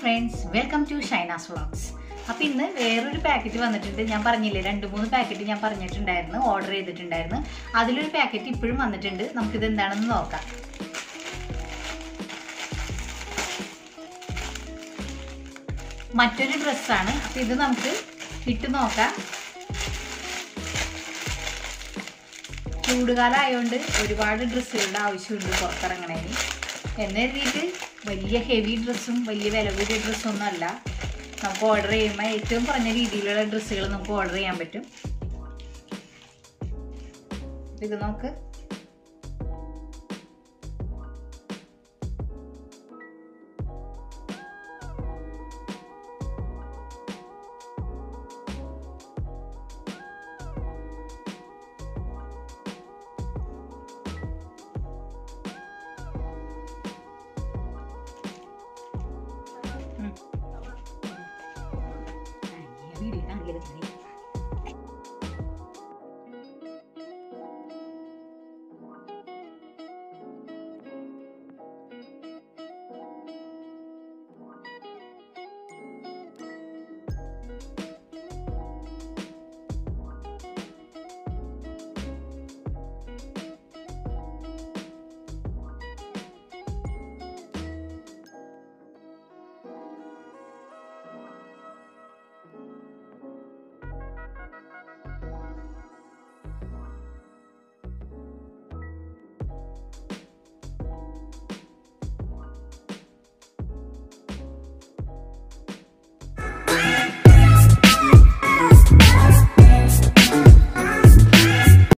friends welcome to Shainas vlogs അപ്പം ഇന്ന് വേറൊരു പാക്കറ്റ് വന്നിട്ടുണ്ട് ഞാൻ പറഞ്ഞില്ലേ രണ്ട് മൂന്ന് പാക്കറ്റ് ഞാൻ പറഞ്ഞിട്ടുണ്ടായിരുന്നു ഓർഡർ ചെയ്തിട്ടുണ്ടായിരുന്നു അതിലൊരു പാക്കറ്റ് ഇപ്പോഴും വന്നിട്ടുണ്ട് നമുക്കിത് എന്താണെന്ന് നോക്കാം മറ്റൊരു ഡ്രസ്സാണ് അപ്പം ഇത് നമുക്ക് ഇട്ട് നോക്കാം ചൂടുകാലം ആയതുകൊണ്ട് ഒരുപാട് ഡ്രസ്സുകളുടെ ആവശ്യമുണ്ട് പുറത്തിറങ്ങണേന് എന്ന് കരുതിയിട്ട് വലിയ ഹെവി ഡ്രസ്സും വലിയ വില കൂടിയ ഡ്രസ്സും ഒന്നും അല്ല നമുക്ക് ഓർഡർ ചെയ്യുമ്പോൾ ഏറ്റവും കുറഞ്ഞ രീതിയിലുള്ള ഡ്രസ്സുകൾ നമുക്ക് ഓർഡർ ചെയ്യാൻ പറ്റും ഇത് നമുക്ക്